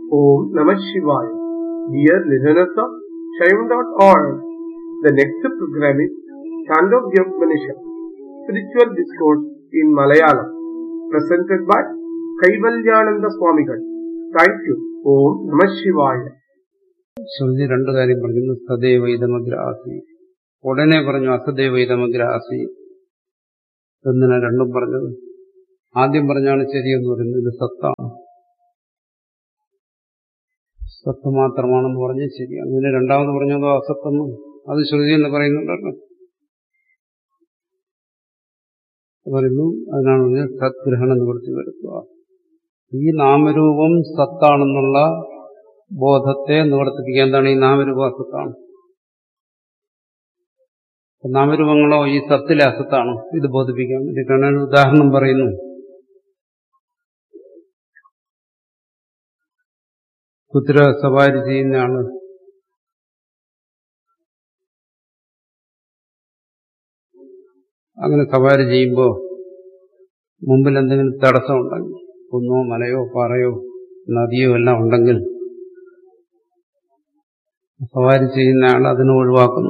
Om Namah Shivaya. Dear listeners of Shaivan.org, the next program is Chandogya Upanishad, Spiritual Discourse in Malayalam, presented by Kaivalyananda Swamigal. Thank you. Om Namah Shivaya. ശ്രുതി രണ്ടു കാര്യം പറഞ്ഞു സദൈവ ഇതമഗ്ര ആസി ഉടനെ പറഞ്ഞു അസദൈവ ഇതമഗ്ര ആസി എന്തിനാ രണ്ടും പറഞ്ഞത് ആദ്യം പറഞ്ഞാണ് ശരിയെന്ന് പറയുന്നത് ഇത് സത്താണ് സത്ത് മാത്രമാണെന്ന് പറഞ്ഞ് ശരി അങ്ങനെ രണ്ടാമത് പറഞ്ഞതോ അസത്തെന്ന് അത് ശ്രുതി എന്ന് പറയുന്നുണ്ടല്ലോ പറയുന്നു അതിനാണ് പറഞ്ഞത് സത്ഗ്രഹണ നിവൃത്തി വരുത്തുക ഈ നാമരൂപം സത്താണെന്നുള്ള ബോധത്തെ നിവർത്തിപ്പിക്കുക എന്താണ് ഈ നാമരൂപ അസത്താണ് നാമരൂപങ്ങളോ ഈ സത്തിലെ അസത്താണ് ഇത് ബോധിപ്പിക്കാൻ വേണ്ടിയിട്ടാണ് ഒരു ഉദാഹരണം പറയുന്നു കുതിര സവാരി ചെയ്യുന്ന ആള് അങ്ങനെ സവാരി ചെയ്യുമ്പോൾ മുമ്പിൽ എന്തെങ്കിലും തടസ്സമുണ്ടെങ്കിൽ കുന്നോ മലയോ പാറയോ നദിയോ എല്ലാം ഉണ്ടെങ്കിൽ സവാരി ചെയ്യുന്ന ആൾ അതിനെ ഒഴിവാക്കുന്നു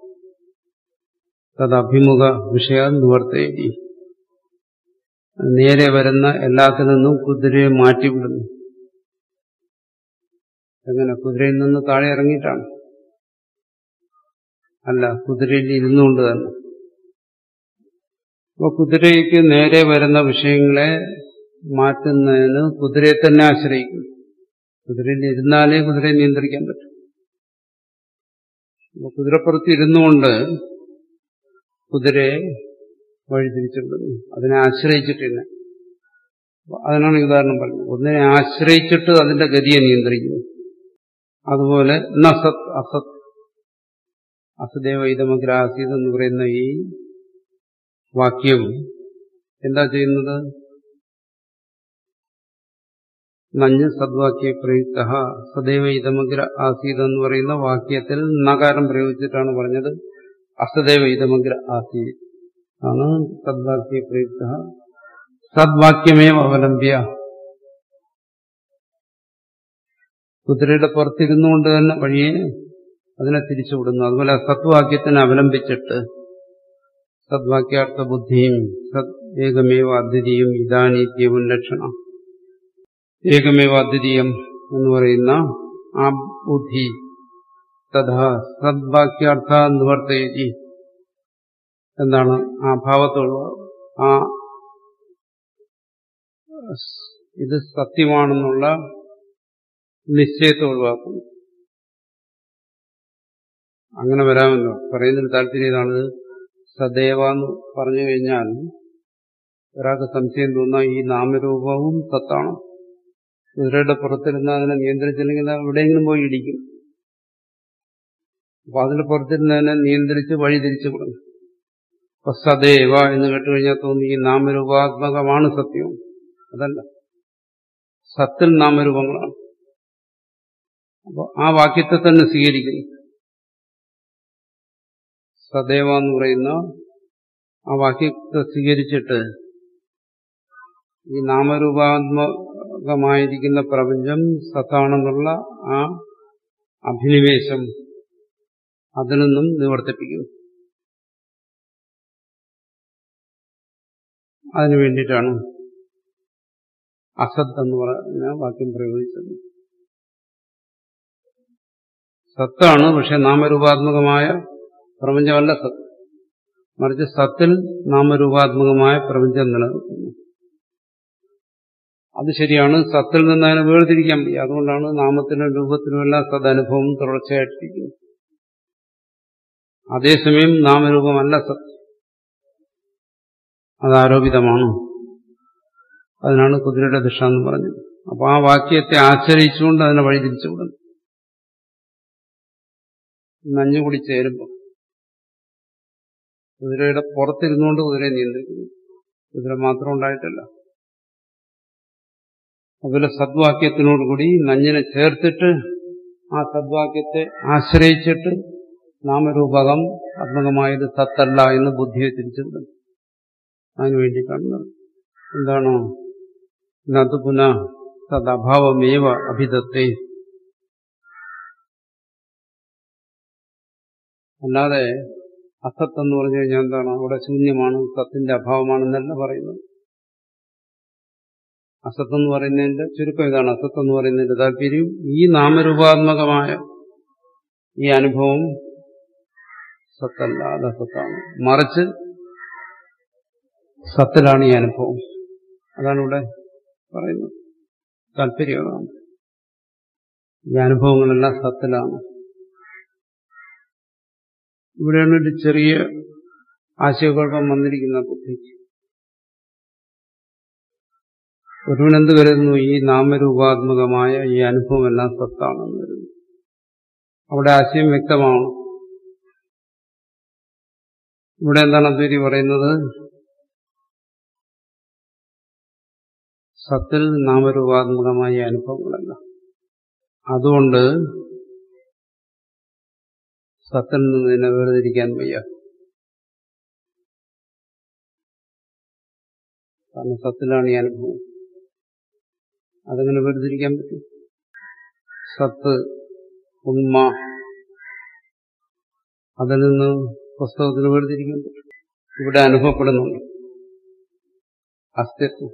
തത് അഭിമുഖ വിഷയ നിവർത്തേരി നേരെ വരുന്ന എല്ലാത്തിൽ നിന്നും കുതിരയെ മാറ്റിവിടുന്നു എങ്ങനെ കുതിരയിൽ നിന്ന് താഴെ ഇറങ്ങിയിട്ടാണ് അല്ല കുതിരയിൽ ഇരുന്നുകൊണ്ട് തന്നെ അപ്പൊ കുതിരയ്ക്ക് നേരെ വരുന്ന വിഷയങ്ങളെ മാറ്റുന്നതിന് കുതിരയെ തന്നെ ആശ്രയിക്കും കുതിരയിൽ ഇരുന്നാലേ കുതിരയെ നിയന്ത്രിക്കാൻ പറ്റും അപ്പൊ കുതിരപ്പുറത്ത് ഇരുന്നുകൊണ്ട് കുതിരയെ വഴിതിരിച്ചുവിടുന്നു അതിനെ ആശ്രയിച്ചിട്ടില്ല അതിനാണ് ഈ ഉദാഹരണം പറഞ്ഞത് ഒന്നിനെ ആശ്രയിച്ചിട്ട് അതിന്റെ ഗതിയെ നിയന്ത്രിക്കുന്നു അതുപോലെ നസത് അസത് അസദേവ ഇതമഗ്രാസീത് എന്ന് പറയുന്ന ഈ വാക്യം എന്താ ചെയ്യുന്നത് നഞ്ഞ് സദ്വാക്യ പ്രയുക്ത സദൈവ ഇതമഗ്ര ആസീത് എന്ന് പറയുന്ന വാക്യത്തിൽ നകാരം പ്രയോഗിച്ചിട്ടാണ് പറഞ്ഞത് അസദൈവ ഇതമഗ്ര ആസീത് ആണ് സദ്വാക്യ പ്രയുക്ത സദ്വാക്യമേവ അവലംബ്യ കുതിരയുടെ പുറത്തിരുന്നുകൊണ്ട് തന്നെ വഴിയെ അതിനെ തിരിച്ചുവിടുന്നു അതുപോലെ സത്വാക്യത്തിനെ അവലംബിച്ചിട്ട് സദ്വാക്യാർത്ഥ ബുദ്ധിയും സത് ഏകമേവ അദ്വിതീയം ഇതാനീത്യവും ലക്ഷണം ഏകമേവ അദ്വിതീയം എന്ന് പറയുന്ന ആ ബുദ്ധി തഥാ സദ്വാക്യാർത്ഥ നിവർത്തയതി എന്താണ് ആ ഭാവത്തുള്ള ആ ഇത് സത്യമാണെന്നുള്ള നിശ്ചയത്തെ ഒഴിവാക്കുന്നു അങ്ങനെ വരാമല്ലോ പറയുന്നൊരു താല്പര്യം ഇതാണ് സദൈവ എന്ന് പറഞ്ഞു കഴിഞ്ഞാൽ ഒരാൾക്ക് സംശയം തോന്നാം ഈ നാമരൂപവും സത്താണ് കുതിരയുടെ പുറത്തിരുന്ന് അതിനെ നിയന്ത്രിച്ചില്ലെങ്കിൽ എവിടെയെങ്കിലും പോയി ഇടിക്കും അപ്പൊ അതിന്റെ പുറത്തിരുന്നതിനെ നിയന്ത്രിച്ച് വഴി തിരിച്ചു കൊടുക്കും അപ്പൊ സദൈവ എന്ന് കേട്ടുകഴിഞ്ഞാൽ തോന്നി ഈ നാമരൂപാത്മകമാണ് സത്യം അതല്ല സത്തിൽ നാമരൂപങ്ങളാണ് അപ്പൊ ആ വാക്യത്തെ തന്നെ സ്വീകരിക്കുന്നു സദൈവ എന്ന് പറയുന്ന ആ വാക്യത്തെ സ്വീകരിച്ചിട്ട് ഈ നാമരൂപാത്മകമായിരിക്കുന്ന പ്രപഞ്ചം സത്താണെന്നുള്ള ആ അഭിനിവേശം അതിൽ നിന്നും നിവർത്തിപ്പിക്കുന്നു അതിനു വേണ്ടിയിട്ടാണ് അസത്ത് എന്ന് പറഞ്ഞ വാക്യം പ്രയോഗിച്ചത് സത്താണ് പക്ഷെ നാമരൂപാത്മകമായ പ്രപഞ്ചമല്ല സത്ത് മറിച്ച് സത്തിൽ നാമരൂപാത്മകമായ പ്രപഞ്ചം നിലനിൽക്കുന്നു അത് ശരിയാണ് സത്തിൽ നിന്ന് അതിനെ വേർതിരിക്കാൻ വയ്യ അതുകൊണ്ടാണ് നാമത്തിനും രൂപത്തിനുമെല്ലാം സദനുഭവം തുടർച്ചയായിട്ടിരിക്കുന്നത് അതേസമയം നാമരൂപമല്ല സത്ത് അത് ആരോപിതമാണ് അതിനാണ് കുതിരയുടെ ദിശ എന്ന് പറഞ്ഞത് അപ്പൊ ആ വാക്യത്തെ ആശ്രയിച്ചുകൊണ്ട് അതിനെ വഴിതിരിച്ചു വിടുന്നു നഞ്ഞുകൂടി ചേരുമ്പോൾ കുതിരയുടെ പുറത്തിരുന്നുകൊണ്ട് കുതിരയെ നിയന്ത്രിക്കുന്നു കുതിര മാത്രം ഉണ്ടായിട്ടല്ല അതുപോലെ സദ്വാക്യത്തിനോടുകൂടി നഞ്ഞിനെ ചേർത്തിട്ട് ആ സദ്വാക്യത്തെ ആശ്രയിച്ചിട്ട് നാമരൂപകം ആത്മകമായത് സത്തല്ല എന്ന് ബുദ്ധിയെ തിരിച്ചുവിടുന്നു അതിനു വേണ്ടി കാണുന്നത് എന്താണോ നത് പുന തദ്ഭാവമേവ അഭിദത്തെ അല്ലാതെ അസത്ത് എന്ന് പറഞ്ഞു കഴിഞ്ഞാൽ എന്താണ് അവിടെ ശൂന്യമാണ് സത്തിന്റെ അഭാവമാണെന്നല്ല പറയുന്നത് അസത്ത് എന്ന് പറയുന്നതിന്റെ ചുരുക്കം ഇതാണ് അസത്ത് എന്ന് പറയുന്നതിന്റെ താല്പര്യം ഈ നാമരൂപാത്മകമായ ഈ അനുഭവം സത്തല്ല അത് അസത്താണ് മറിച്ച് സത്തിലാണ് ഈ അനുഭവം അതാണ് ഇവിടെ പറയുന്നത് താല്പര്യം അതാണ് ഈ അനുഭവങ്ങളെല്ലാം സത്തിലാണ് ഇവിടെയാണ് ഒരു ചെറിയ ആശയക്കുഴപ്പം വന്നിരിക്കുന്ന ബുദ്ധിക്ക് ഒരുവൻ എന്ത് കരുതുന്നു ഈ നാമരൂപാത്മകമായ ഈ അനുഭവം എല്ലാം സത്താണെന്ന് കരുതുന്നു അവിടെ ആശയം വ്യക്തമാണ് ഇവിടെ എന്താണ് അദ്വൈതി പറയുന്നത് സത്തിൽ നാമരൂപാത്മകമായ അനുഭവങ്ങളല്ല അതുകൊണ്ട് സത്തിൽ നിന്ന് ഇതിനെ വേർതിരിക്കാൻ വയ്യ കാരണം സത്തിലാണ് ഈ അനുഭവം അതെങ്ങനെ വേർതിരിക്കാൻ പറ്റും സത്ത് ഉണ്മ അതിൽ നിന്ന് പുസ്തകത്തിന് വേർതിരിക്കാൻ പറ്റും ഇവിടെ അനുഭവപ്പെടുന്നുണ്ട് അസ്തിത്വം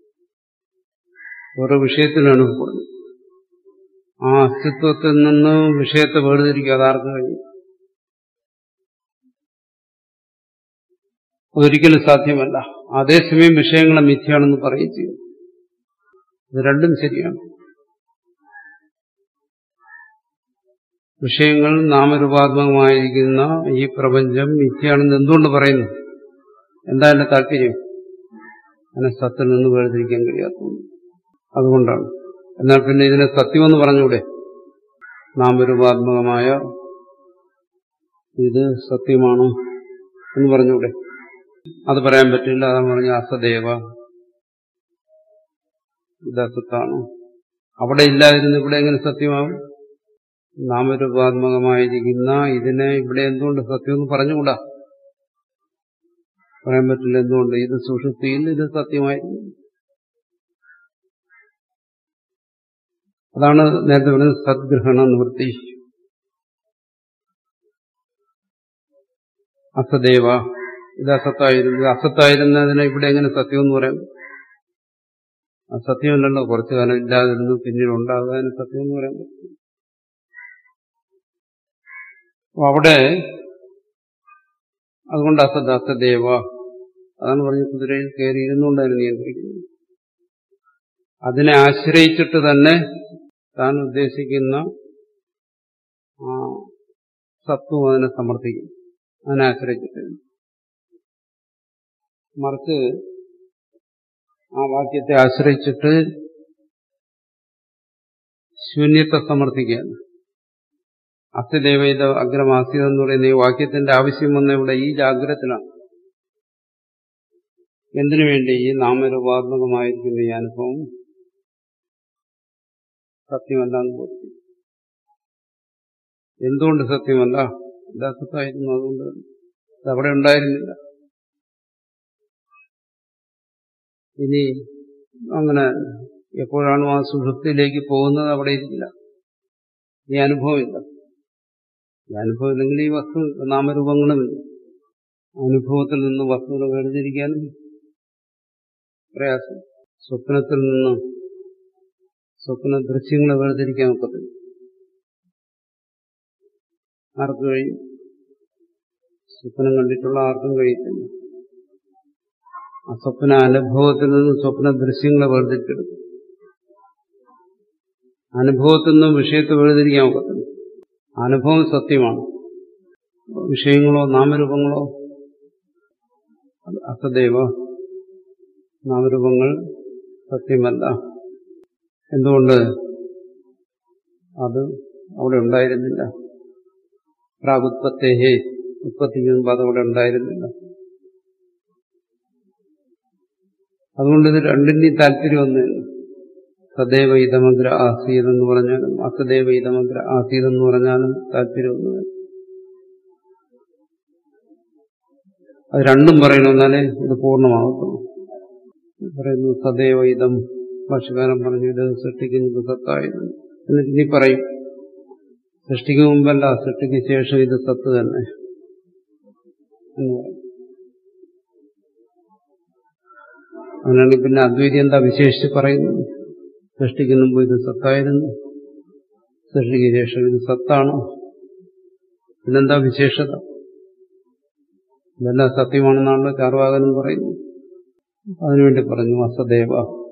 ഓരോ വിഷയത്തിനും അനുഭവപ്പെടുന്നു ആ അസ്തിത്വത്തിൽ നിന്ന് വിഷയത്തെ വേർതിരിക്കുക അതാർക്ക് കഴിയും ഒരിക്കലും സാധ്യമല്ല അതേസമയം വിഷയങ്ങളെ മിഥ്യയാണെന്ന് പറയുകയും ചെയ്യും ഇത് രണ്ടും ശരിയാണ് വിഷയങ്ങൾ നാമരൂപാത്മകമായിരിക്കുന്ന ഈ പ്രപഞ്ചം മിഥ്യയാണെന്ന് എന്തുകൊണ്ട് പറയുന്നു എന്താ എന്റെ താല്പര്യം അതിനെ സത്തിൽ നിന്ന് വേർതിരിക്കാൻ കഴിയാത്തത് അതുകൊണ്ടാണ് എന്നാൽ പിന്നെ ഇതിനെ സത്യമെന്ന് പറഞ്ഞൂടെ നാമരൂപാത്മകമായ ഇത് സത്യമാണ് എന്ന് പറഞ്ഞൂടെ അത് പറയാൻ പറ്റില്ല അതാണ് പറഞ്ഞ അസദേവ ഇത് അസത്താണ് അവിടെ ഇല്ലാതിരുന്ന് ഇവിടെ എങ്ങനെ സത്യമാവും നാമരൂപാത്മകമായിരിക്കുന്ന ഇതിനെ ഇവിടെ എന്തുകൊണ്ട് സത്യമെന്ന് പറഞ്ഞുകൂടാ പറയാൻ പറ്റില്ല എന്തുകൊണ്ട് ഇത് സുഷുപ്തിയിൽ ഇത് സത്യമായിരുന്നു അതാണ് നേരത്തെ പറഞ്ഞത് സദ്ഗ്രഹണ നിവൃത്തി അസദേവ ഇത് അസത്തായിരുന്നു ഇത് അസത്തായിരുന്നതിനെ ഇവിടെ എങ്ങനെ സത്യം എന്ന് പറയാം അസത്യമല്ലല്ലോ കുറച്ചു കാലം ഇല്ലാതിരുന്നു പിന്നീട് ഉണ്ടാകാൻ സത്യം എന്ന് പറയാൻ പറ്റും അപ്പൊ അവിടെ അതുകൊണ്ട് അസദ് അസദേവ അതാണ് പറഞ്ഞ കുതിരയിൽ കയറി ഇരുന്നുകൊണ്ടായിരുന്നു നിയന്ത്രിക്കുന്നത് അതിനെ ആശ്രയിച്ചിട്ട് തന്നെ താൻ ഉദ്ദേശിക്കുന്ന ആ സത്വം അതിനെ സമർത്ഥിക്കും അതിനെ ആശ്രയിച്ചിട്ട് മറിച്ച് ആ വാക്യത്തെ ആശ്രയിച്ചിട്ട് ശൂന്യത്തെ സമർത്ഥിക്കുകയാണ് അസ്യദേവൈത അഗ്രമാസ്യത എന്ന് പറയുന്ന ഈ വാക്യത്തിന്റെ ആവശ്യം വന്ന ഇവിടെ ഈ ജാഗ്രതത്തിലാണ് എന്തിനു വേണ്ടി ഈ നാമരൂപാത്മകമായിരിക്കുന്ന ഈ അനുഭവം സത്യമല്ലാന്ന് ബോധിക്കും എന്തുകൊണ്ട് സത്യമല്ല ഇതാസത്തായിരുന്നു അതുകൊണ്ട് അതവിടെ ഉണ്ടായിരുന്നില്ല ഇനി അങ്ങനെ എപ്പോഴാണോ ആ സുഷുപ്തിയിലേക്ക് പോകുന്നത് അവിടെ ഇരിക്കില്ല ഈ അനുഭവമില്ല ഈ അനുഭവം ഇല്ലെങ്കിൽ ഈ വസ്തു നാമരൂപങ്ങളുമില്ല അനുഭവത്തിൽ നിന്ന് വസ്തുവിനെ വേർതിരിക്കാനും പ്രയാസം സ്വപ്നത്തിൽ നിന്ന് സ്വപ്ന ദൃശ്യങ്ങളെ വേർതിരിക്കാൻ ഒക്കത്തില്ല ആർക്ക് കഴിയും സ്വപ്നം കണ്ടിട്ടുള്ള ആർക്കും കഴിയത്തില്ല ആ സ്വപ്ന അനുഭവത്തിൽ നിന്ന് സ്വപ്ന ദൃശ്യങ്ങളെ വേർതിരിച്ചെടുക്കും അനുഭവത്തിൽ നിന്നും വിഷയത്തെ വേർതിരിക്കാൻ ഒക്കത്തില്ല അനുഭവം സത്യമാണ് വിഷയങ്ങളോ നാമരൂപങ്ങളോ അസദൈവ നാമരൂപങ്ങൾ സത്യമല്ല എന്തുകൊണ്ട് അത് അവിടെ ഉണ്ടായിരുന്നില്ല പ്രാഗുത്പത്തേഹേ ഉത്പത്തിക്ക് മുമ്പ് അതവിടെ ഉണ്ടായിരുന്നില്ല അതുകൊണ്ട് ഇത് രണ്ടിന്റെയും താല്പര്യം ഒന്ന് സദൈവ ഇതമഗ്ര ആസീത് എന്ന് പറഞ്ഞാലും അസദൈവ ഇതമഗ്ര ആസീത് എന്ന് പറഞ്ഞാലും താല്പര്യം ഒന്ന് അത് രണ്ടും പറയണം എന്നാലേ ഇത് പൂർണ്ണമാകത്തുള്ളൂ പറയുന്നു സദൈവ ഇതം ഭാഷകാരൻ പറഞ്ഞു ഇത് സൃഷ്ടിക്കുന്നത് സത്തായിരുന്നു എന്നിട്ട് ഇനി പറയും സൃഷ്ടിക്ക് മുമ്പല്ല സൃഷ്ടിക്ക് ശേഷം ഇത് സത്ത് തന്നെ എന്ന് പറയും അങ്ങനെയാണെങ്കിൽ പിന്നെ അദ്വൈതി എന്താ വിശേഷിച്ച് പറയുന്നത് സൃഷ്ടിക്ക് മുമ്പ് ഇത് സത്തായിരുന്നു സൃഷ്ടിക്ക് ശേഷം ഇത് സത്താണ് പിന്നെന്താ വിശേഷത ഇതെല്ലാം സത്യമാണെന്നാണല്ലോ ചാർവാകനും പറയുന്നത് അതിനുവേണ്ടി പറഞ്ഞു അസദേവ